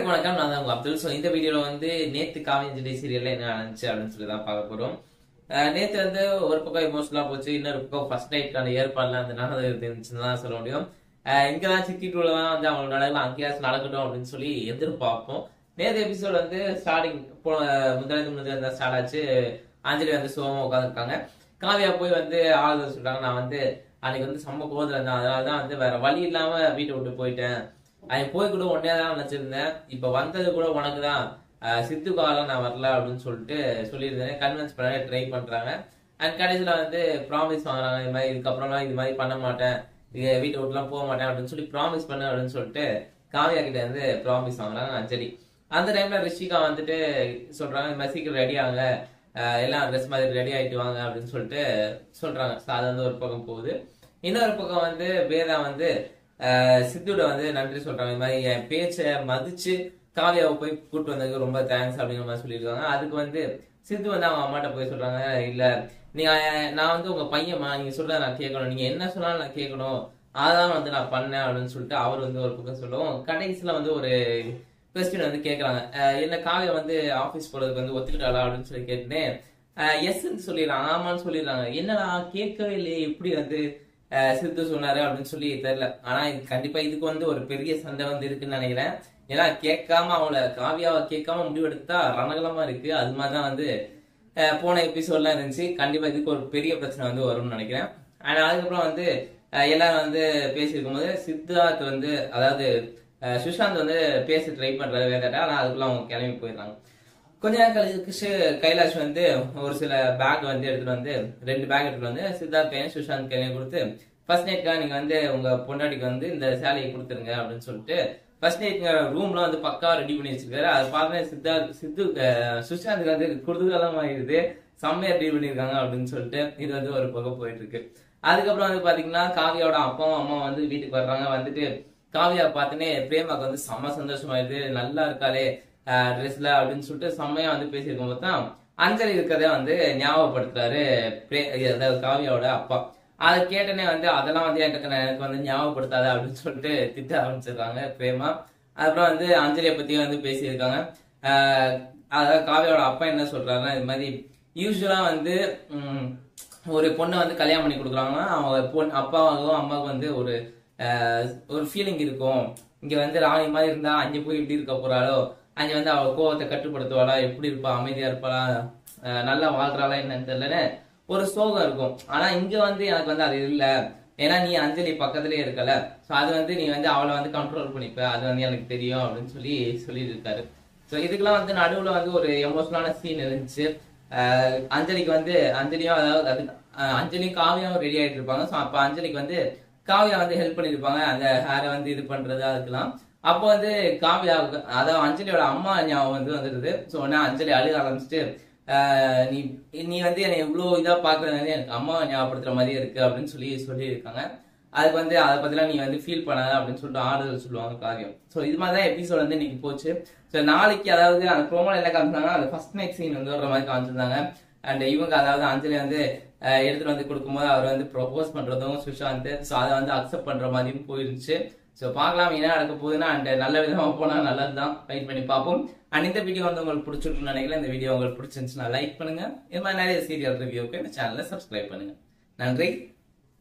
எல்லாருக்கும் வணக்கம் நான் தான் உங்க அப்துல் ஸோ இந்த வீடியோல வந்து நேத்து காவியஞ்சலி சீரியல்ல என்ன நடந்துச்சு அப்படின்னு சொல்லி தான் பார்க்க போறோம் அஹ் நேத்து வந்து ஒரு பக்கம் எமோஷனலா போச்சு இன்னொரு பக்கம் ஃபர்ஸ்ட் நைட்கான ஏற்பாடுலாம் இருந்தனால அது இருந்துச்சுன்னு தான் சொல்ல முடியும் அஹ் இங்கதான் சித்தி டூல தான் வந்து அவங்க நடக்கலாம் அங்கேயாச்சும் நடக்கட்டும் அப்படின்னு சொல்லி எதிர்பார்ப்போம் நேற்று எபிசோட் வந்து ஸ்டார்டிங் போன முதலாவது முதல் தான் ஸ்டார்ட் ஆச்சு அஞ்சலி வந்து சுகமா உட்காந்துருக்காங்க காவியா போய் வந்து ஆளுநர் சொல்றாங்க நான் வந்து அன்னைக்கு வந்து செம்ம கோவத்துல இருந்தேன் அதனால தான் வந்து வேற வழி இல்லாம வீட்டை விட்டு போயிட்டேன் அவன் போய் கூட உடனே தான் நினைச்சிருந்தேன் இப்ப வந்தது கூட உனக்கு தான் சித்து காலம் நான் வரல அப்படின்னு சொல்லிட்டு சொல்லியிருந்தேன் கன்வின்ஸ் பண்ண ட்ரை பண்றாங்க அண்ட் கடைசியில வந்து ப்ராமிஸ் வாங்குறாங்க இது மாதிரி இதுக்கப்புறம்லாம் இது மாதிரி பண்ண மாட்டேன் இது வீட்டை விட்டுலாம் போக மாட்டேன் அப்படின்னு சொல்லி ப்ராமிஸ் பண்ணு அப்படின்னு சொல்லிட்டு காவியா கிட்ட இருந்து ப்ராமிஸ் வாங்குறாங்க அஞ்சலி அந்த டைம்ல ரிஷிகா வந்துட்டு சொல்றாங்க இந்த மாதிரி சீக்கிரம் ரெடி ஆகுங்க அஹ் எல்லாம் ட்ரெஸ் மாதிரி ரெடி ஆயிட்டு வாங்க அப்படின்னு சொல்லிட்டு சொல்றாங்க So அது வந்து ஒரு பக்கம் போகுது இன்னொரு பக்கம் வந்து வேதா வந்து அஹ் சித்துட வந்து நன்றி சொல்றாங்க இந்த மாதிரி என் பேச்சை மதிச்சு காவியாவை போய் கூட்டு வந்ததுக்கு ரொம்ப தேங்க்ஸ் அப்படிங்கிற மாதிரி சொல்லியிருக்காங்க அதுக்கு வந்து சித்து வந்து அவங்க அம்மாட்ட போய் சொல்றாங்க இல்ல நீங்க நான் வந்து உங்க பையன்மா நீங்க சொல்றத நான் கேட்கணும் நீங்க என்ன சொன்னாலும் நான் கேட்கணும் அதான் வந்து நான் பண்ணேன் அப்படின்னு சொல்லிட்டு அவர் வந்து ஒரு பக்கம் சொல்லுவோம் கடைசியில வந்து ஒரு கொஸ்டின் வந்து கேட்கறாங்க அஹ் என்ன காவியா வந்து ஆபீஸ் போறதுக்கு வந்து ஒத்துக்கிட்டாளா அப்படின்னு சொல்லி கேட்டேன் எஸ்ன்னு சொல்லிடுறாங்க ஆமான்னு சொல்லிடுறாங்க என்னடா கேட்கவே இல்லையே எப்படி வந்து அஹ் சித்து சொன்னாரு அப்படின்னு சொல்லி தெரியல ஆனா இது கண்டிப்பா இதுக்கு வந்து ஒரு பெரிய சண்டை வந்து இருக்குன்னு நினைக்கிறேன் ஏன்னா கேட்காம அவளை காவியாவை கேட்காம முடிவெடுத்தா ரணகலமா இருக்கு அது மாதிரிதான் வந்து அஹ் போன எபிசோட்லாம் இருந்துச்சு கண்டிப்பா இதுக்கு ஒரு பெரிய பிரச்சனை வந்து வரும்னு நினைக்கிறேன் ஆனா அதுக்கப்புறம் வந்து அஹ் எல்லாரும் வந்து பேசியிருக்கும் போது சித்தார்த் வந்து அதாவது அஹ் சுஷாந்த் வந்து பேச ட்ரை பண்றாரு வேண்டாட்டா ஆனா அதுக்குள்ள அவங்க கிளம்பி போயிடுறாங்க கொஞ்ச நேரம் கழிச்சு கைலாஷ் வந்து ஒரு சில பேக் வந்து எடுத்துட்டு வந்து ரெண்டு பேக் எடுத்துட்டு வந்து சித்தார்த் கையும் சுஷாந்த் கையும் கொடுத்து ஃபர்ஸ்ட் நைட்க்காக நீங்க வந்து உங்க பொண்டாட்டிக்கு வந்து இந்த சேலையை கொடுத்துருங்க அப்படின்னு சொல்லிட்டு ஃபர்ஸ்ட் நைட்ங்கிற ரூம்ல வந்து பக்கா ரெடி பண்ணி வச்சிருக்காரு அது பார்த்து சித்தார்த் சித்து அஹ் சுஷாந்துக்கு வந்து குடுதுகாலம் ஆயிடுது செம்மையா ரெடி பண்ணியிருக்காங்க அப்படின்னு சொல்லிட்டு இது வந்து ஒரு பக்கம் போயிட்டு இருக்கு அதுக்கப்புறம் வந்து பாத்தீங்கன்னா காவியாவோட அப்பாவும் அம்மா வந்து வீட்டுக்கு வர்றாங்க வந்துட்டு காவியா பார்த்துனே பிரேமாக்கு வந்து செம்ம சந்தோஷமாயிடுது நல்லா இருக்காளே ட்ரெஸ்ல அப்படின்னு சொல்லிட்டு செம்மையா வந்து பேசியிருக்கும் போது தான் அஞ்சலி இருக்கிறத வந்து ஞாபகப்படுத்துறாரு பிரே- அதாவது காவியாவோட அப்பா அதை கேட்டனே வந்து அதெல்லாம் வந்து எனக்கு எனக்கு வந்து ஞாபகப்படுத்தாத அப்படின்னு சொல்லிட்டு திட்ட ஆரம்பிச்சிருக்காங்க பிரேமா அப்புறம் வந்து அஞ்சலியை பத்தி வந்து பேசியிருக்காங்க ஆஹ் அதாவது காவியாவோட அப்பா என்ன சொல்றாருன்னா இது மாதிரி யூஸ்வலா வந்து உம், ஒரு பொண்ணை வந்து கல்யாணம் பண்ணி கொடுக்குறாங்கன்னா அவங்க பொன் அப்பாவுக்கும் அம்மாவுக்கும் வந்து ஒரு ஆஹ், ஒரு ஃபீலிங் இருக்கும் இங்க வந்து ராணி மாதிரி இருந்தா அங்க போய் இப்படி இருக்க போறாளோ அங்க வந்து அவ கோவத்தை கட்டுப்படுத்துவாளா எப்படி இருப்பா அமைதியா இருப்பாளா ஆஹ், நல்லா வாழ்றாளா என்னன்னு தெரியலன்னு ஒரு சோகம் இருக்கும் ஆனா இங்க வந்து எனக்கு வந்து அது இல்ல ஏன்னா நீ அஞ்சலி பக்கத்துலயே இருக்கல சோ அது வந்து நீ வந்து அவளை வந்து கண்ட்ரோல் பண்ணிப்ப அது வந்து எனக்கு தெரியும் அப்படின்னு சொல்லி சொல்லிட்டு இருக்காரு சோ இதுக்கெல்லாம் வந்து நடுவுல வந்து ஒரு எமோஷனலான சீன் இருந்துச்சு ஆஹ் அஞ்சலிக்கு வந்து அஞ்சலியும் அதாவது அது ஆஹ் அஞ்சலியும் காவியாவும் ரெடி ஆயிட்டு இருப்பாங்க ஸோ அப்போ அஞ்சலிக்கு வந்து காவியா வந்து ஹெல்ப் பண்ணியிருப்பாங்க அந்த ஹேரை வந்து இது பண்றது அதுக்கெல்லாம் அப்போ வந்து காவியா அதாவது அஞ்சலியோட அம்மா ஞாபகம் வந்து வந்துடுது ஸோ உடனே அஞ்சலி அழுக ஆரம்பிச்சுட்டு ஆஹ் நீ நீ வந்து என்னை இவ்வளோ இதா பாக்குறது வந்து எனக்கு அம்மா ஞாபகப்படுத்துற மாதிரியே இருக்கு அப்படின்னு சொல்லி சொல்லியிருக்காங்க அதுக்கு வந்து அதை பத்திலாம் நீ வந்து ஃபீல் பண்ணாத அப்படின்னு சொல்லிட்டு ஆறுதல் சொல்லுவாங்க காரியம் ஸோ இது மாதிரி தான் எபிசோட் வந்து இன்னைக்கு போச்சு ஸோ நாளைக்கு அதாவது அந்த ப்ரோமோல என்ன காமிச்சாங்க அந்த ஃபர்ஸ்ட் நைட் சீன் வந்து வர மாதிரி காமிச்சிருந்தாங்க அண்ட் இவங்க அதாவது அஞ்சலி வந்து அஹ், எடுத்துட்டு வந்து கொடுக்கும்போது அவர் வந்து ப்ரொபோஸ் பண்றதும் சுஷாந்த் ஸோ அதை வந்து அக்செப்ட் பண்ற மாதிரியும் போயிருந்துச்சு ஸோ பார்க்கலாம் என்ன நடக்க போகுதுன்னா அண்ட் நல்ல விதமா போனா நல்லது தான் வெயிட் பண்ணி பார்ப்போம் அண்ட் இந்த வீடியோ வந்து உங்களுக்கு பிடிச்சிருக்குன்னு நினைக்கிறேன் இந்த வீடியோ உங்களுக்கு பிடிச்சிருந்துச்சுன்னா லைக் பண்ணுங்க இது மாதிரி நிறைய சீரியல் ரிவ்யூக்கு இந்த சேனலை சப்ஸ்கிரைப் பண்ணுங்க நன்றி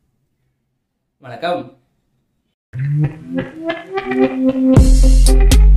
வணக்கம்